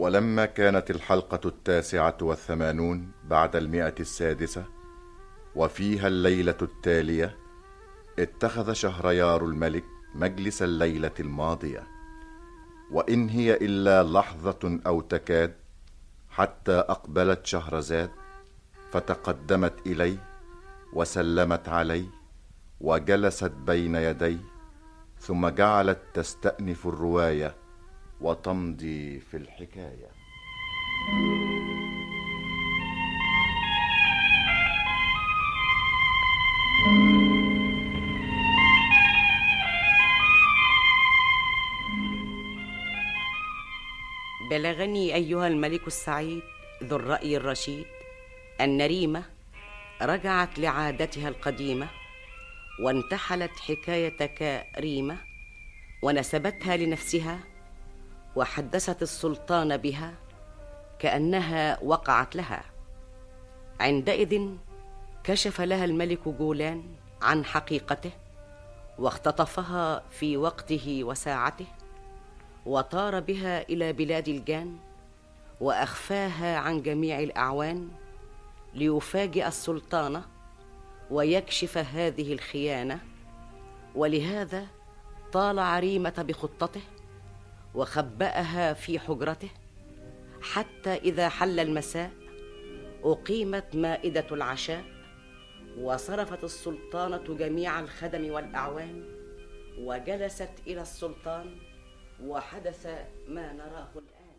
ولما كانت الحلقة التاسعة والثمانون بعد المئة السادسة وفيها الليلة التالية اتخذ شهريار الملك مجلس الليلة الماضية وإن هي إلا لحظة أو تكاد حتى أقبلت شهرزاد فتقدمت إليه وسلمت عليه وجلست بين يديه ثم جعلت تستأنف الرواية وتمضي في الحكايه بلغني ايها الملك السعيد ذو الراي الرشيد ان ريمه رجعت لعادتها القديمه وانتحلت حكايه ريمه ونسبتها لنفسها وحدثت السلطان بها كانها وقعت لها عندئذ كشف لها الملك جولان عن حقيقته واختطفها في وقته وساعته وطار بها الى بلاد الجان واخفاها عن جميع الاعوان ليفاجئ السلطانه ويكشف هذه الخيانه ولهذا طال عريمه بخطته وخباها في حجرته حتى اذا حل المساء اقيمت مائده العشاء وصرفت السلطانه جميع الخدم والاعوان وجلست الى السلطان وحدث ما نراه الان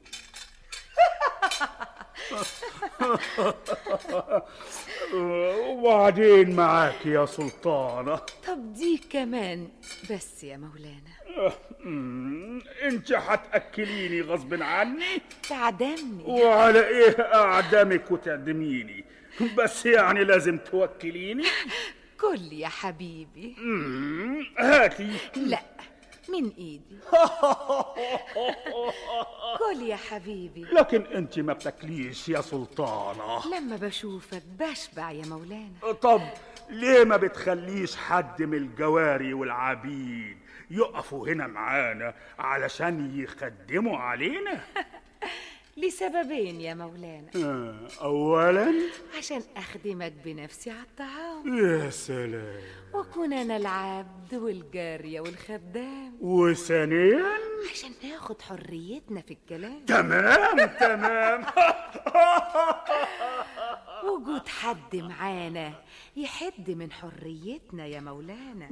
وبعدين معاك يا سلطانة طب دي كمان بس يا مولانا أمم، انت هتأكليني غصب عني تعدمني وعلى ايه اعدمك وتعدميني بس يعني لازم توكليني كل يا حبيبي أمم، هاتي لا من ايدي كل يا حبيبي لكن انت ما بتاكليش يا سلطانة لما بشوفك بشبع يا مولانا طب ليه ما بتخليش حد من الجواري والعبيد يقفوا هنا معانا علشان يخدموا علينا لسببين يا مولانا آه، اولا عشان اخدمك بنفسي على الطعام يا سلام واكون انا العبد والجاريه والخدام وثانيا عشان ناخد حريتنا في الكلام تمام تمام وجود حد معانا يحد من حريتنا يا مولانا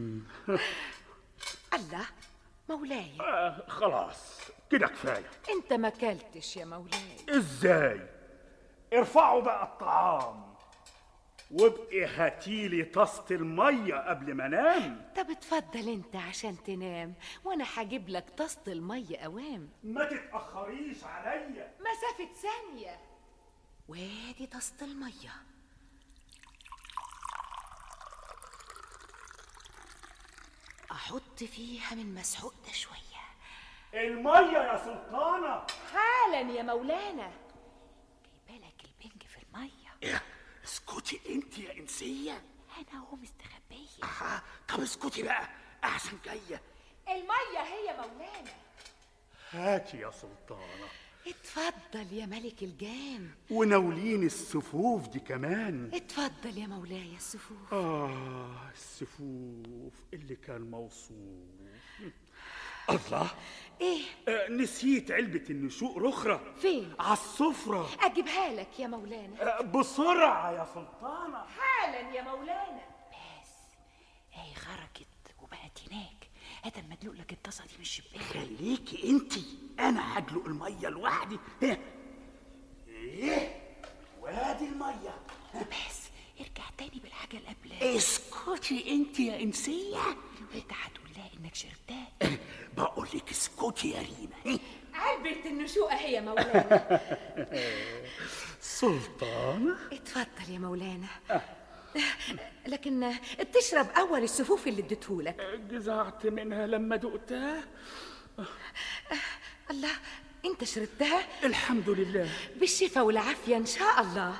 الله مولاي آه، خلاص كده كفايه انت ما كلتش يا مولاي ازاي ارفعوا بقى الطعام وابقي هاتيلي طاسه الميه قبل ما انام طب اتفضل انت عشان تنام وانا هجيب لك طاسه الميه اوام ما تتاخريش عليا مسافه ثانيه وادي طاسه الميه احط فيها من مسحوق ده شويه الميه يا سلطانه حالا يا مولانا جايبالك البنج في الميه إيه؟ اسكتي انت يا انسيه انا اهو مستخبيه آه، طب اسكتي بقى احسن جايه الميه هي مولانا هاتي يا سلطانه اتفضل يا ملك الجان وناولين السفوف دي كمان اتفضل يا مولاي السفوف آه السفوف اللي كان موصوف الله ايه آه نسيت علبة النشوء رخرة فين على السفرة اجيبها لك يا مولانا آه بسرعة يا سلطانة حالا يا مولانا بس هي خرجت وبقت هناك هذا ما ادلق لك الطاسه دي من الشباك خليكي انت انا هدلق المية لوحدي ها. ايه وادي المية بس ارجع تاني بالحاجه اللي قبلها اسكتي انت يا انسية انت هتقول لها انك شربتها بقول لك اسكتي يا ريما علبة النشوء اهي يا مولانا سلطانة اتفضل يا مولانا لكن تشرب اول السفوف اللي اديتهولك جزعت منها لما دقتها الله انت شربتها الحمد لله بالشفا والعافيه ان شاء الله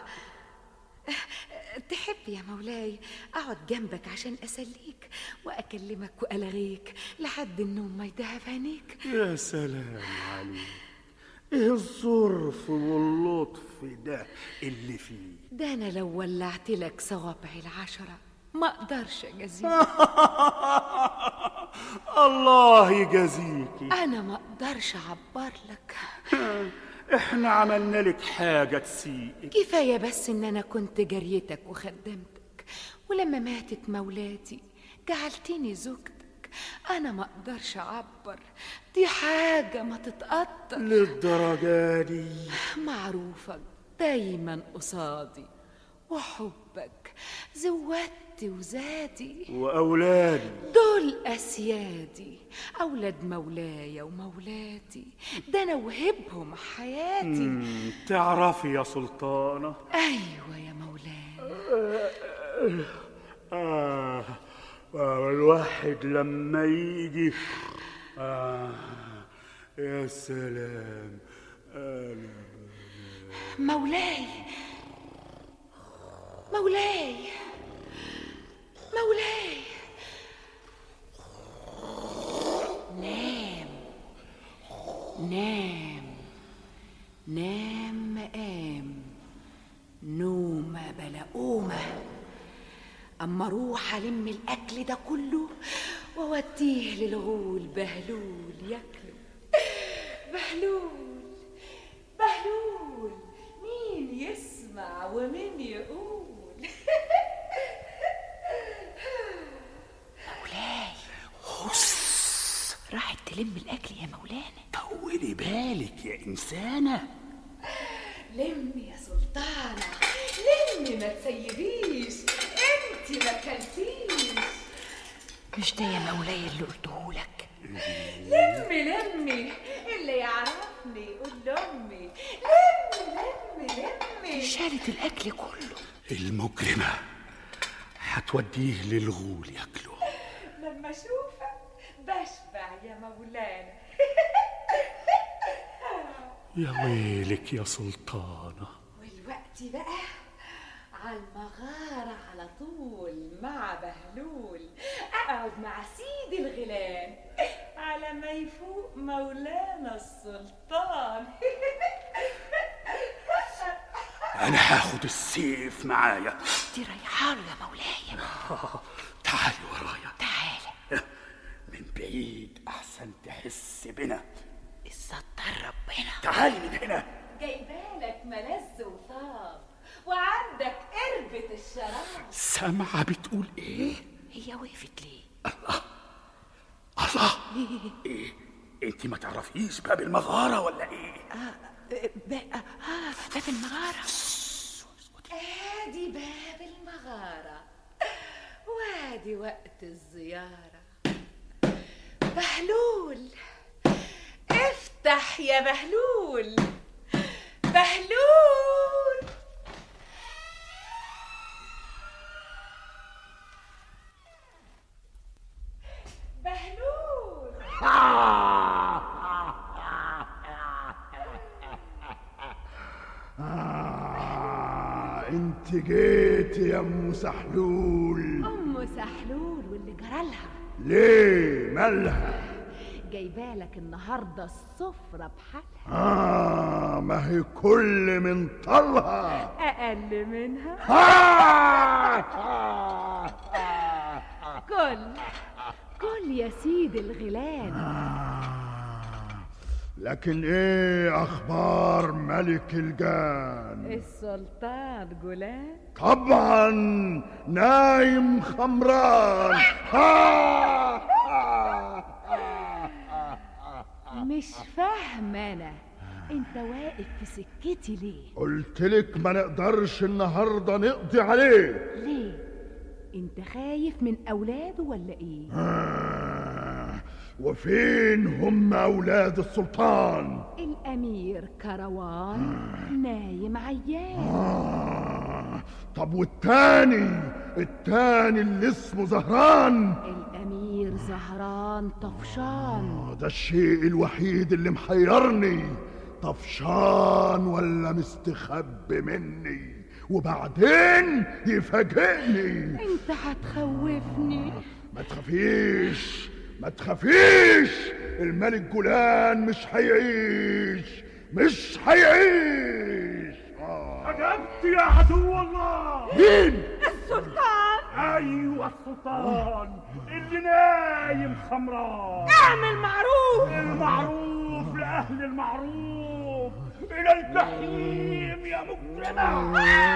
تحب يا مولاي اقعد جنبك عشان اسليك واكلمك والغيك لحد النوم ما يدهب عينيك يا سلام عليك ايه الظرف واللطف ده اللي فيه ده انا لو ولعت لك صوابعي العشرة ما اقدرش اجازيك الله يجازيكي انا ما اقدرش اعبر لك احنا عملنا لك حاجة تسيئك كفاية بس ان انا كنت جريتك وخدمتك ولما ماتت مولاتي جعلتني زوجتك انا ما اقدرش اعبر دي حاجة ما تتقطع للدرجة دي معروفك دايما قصادي وحبك زودت وزادي وأولادي دول أسيادي أولاد مولاي ومولاتي ده أنا وهبهم حياتي مم، تعرفي يا سلطانة أيوة يا مولاي آه آه، الواحد لما يجي آه يا سلام آه مولاي مولاي مولاي نام نام نام مقام نومة بلا قومة أما أروح ألم الأكل ده كله وأوديه للغول بهلول ياكله بهلول بهلول مين يسمع ومين يقول مولاي هص راحت تلم الاكل يا مولانا طولي بالك يا إنسانة لم يا سلطانة لم ما تسيبيش انت ما كلتيش مش ده يا مولاي اللي قلته لك لمي لمي اللي يعرفني يقول لامي لمي لمي لمي شالت الاكل كله المجرمة هتوديه للغول ياكله لما اشوفك بشبع يا مولانا يا ويلك يا سلطانة والوقت بقى على المغارة على طول مع بهلول أقعد مع سيدي الغلام على ما يفوق مولانا السلطان أنا هاخد السيف معايا دي رايحه له يا مولاي تعالي ورايا تعالى من بعيد أحسن تحس بنا الستار ربنا تعالي من هنا جايبالك ملذ وطاب وعندك قربة الشراب سامعة بتقول إيه؟ هي وقفت ليه الله إيه؟ أنت ما تعرفيش باب المغارة ولا إيه؟ بقى اه باب المغاره ادي باب المغارة وادي وقت الزيارة بهلول افتح يا بهلول بهلول بهلول آه انت جيت يا ام سحلول ام سحلول واللي جرالها ليه مالها جايبالك النهارده السفرة بحالها آه ما هي كل من طلها اقل منها آه كل كل يا سيد الغلام لكن ايه اخبار ملك الجان السلطان جولان طبعا نايم خمران مش فاهمة أنا أنت واقف في سكتي ليه؟ قلتلك ما نقدرش النهارده نقضي عليه ليه؟ أنت خايف من أولاده ولا إيه؟ آه، وفين هم اولاد السلطان الأمير كروان نايم عيان آه، طب والتاني التاني اللي اسمه زهران الأمير زهران طفشان آه، ده الشيء الوحيد اللي محيرني طفشان ولا مستخبي مني وبعدين يفاجئني أنت هتخوفني ما تخافيش ما تخافيش الملك جولان مش هيعيش مش هيعيش آه. عجبت يا عدو الله مين السلطان ايوه السلطان اللي نايم خمران اعمل معروف المعروف لاهل المعروف الى الجحيم يا مجرمه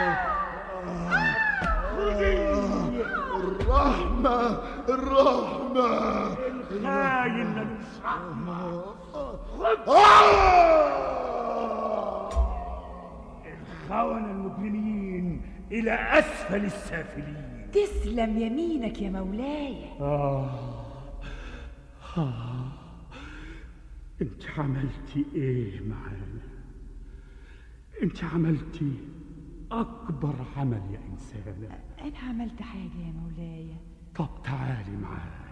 الرحمة الرحمة خاين ملوش رحمه آه! الخونة المجرمين الى اسفل السافلين تسلم يمينك يا مولاي انت عملتي ايه معانا انت عملتي اكبر عمل يا انسانه انا عملت حاجه يا مولاي طب تعالي معايا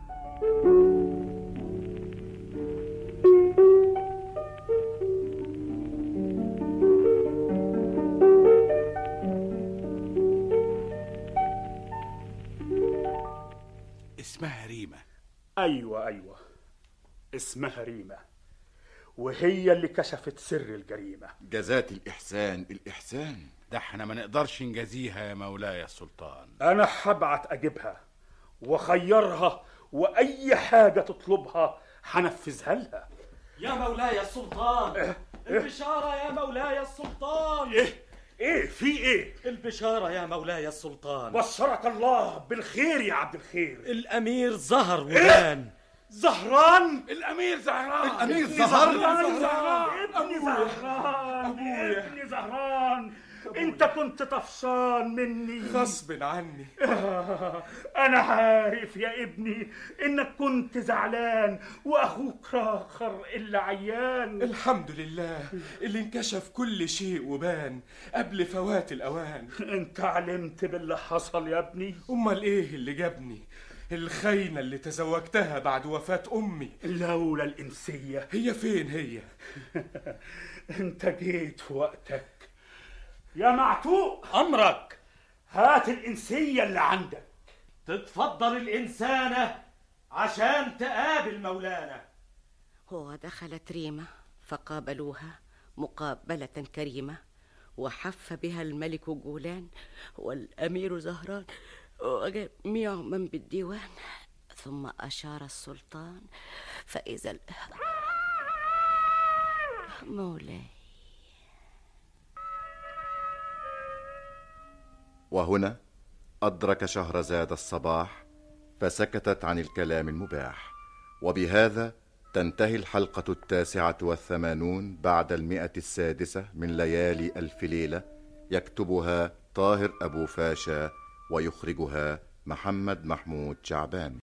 اسمها ريمة ايوه ايوه اسمها ريمه وهي اللي كشفت سر الجريمه جزات الإحسان الإحسان ده احنا ما نقدرش نجازيها يا مولاي السلطان انا هبعت اجيبها واخيرها واي حاجه تطلبها هنفذها لها يا مولاي السلطان البشارة يا مولاي السلطان ايه ايه في ايه البشارة يا مولاي السلطان بشرك الله بالخير يا عبد الخير الأمير ظهر وبان زهران الامير زهران الأمير زهران ظهر زهران ابني زهران ابني زهران انت كنت طفشان مني غصب عني انا عارف يا ابني انك كنت زعلان واخوك راخر الا عيان الحمد لله اللي انكشف كل شيء وبان قبل فوات الأوان انت علمت باللي حصل يا ابني أمال إيه اللي جابني الخاينة اللي تزوجتها بعد وفاة أمي لولا الانسيه هي فين هي انت جيت في وقتك يا معتوق أمرك هات الانسيه اللي عندك تتفضل الإنسانة عشان تقابل مولانا ودخلت ريمة فقابلوها مقابلة كريمة وحف بها الملك جولان والأمير زهران وجميع من بالديوان ثم أشار السلطان فإذا ال... مولاي وهنا أدرك شهرزاد الصباح فسكتت عن الكلام المباح وبهذا تنتهي الحلقة التاسعة والثمانون بعد المئة السادسة من ليالي ألف ليلة يكتبها طاهر أبو فاشا ويخرجها محمد محمود شعبان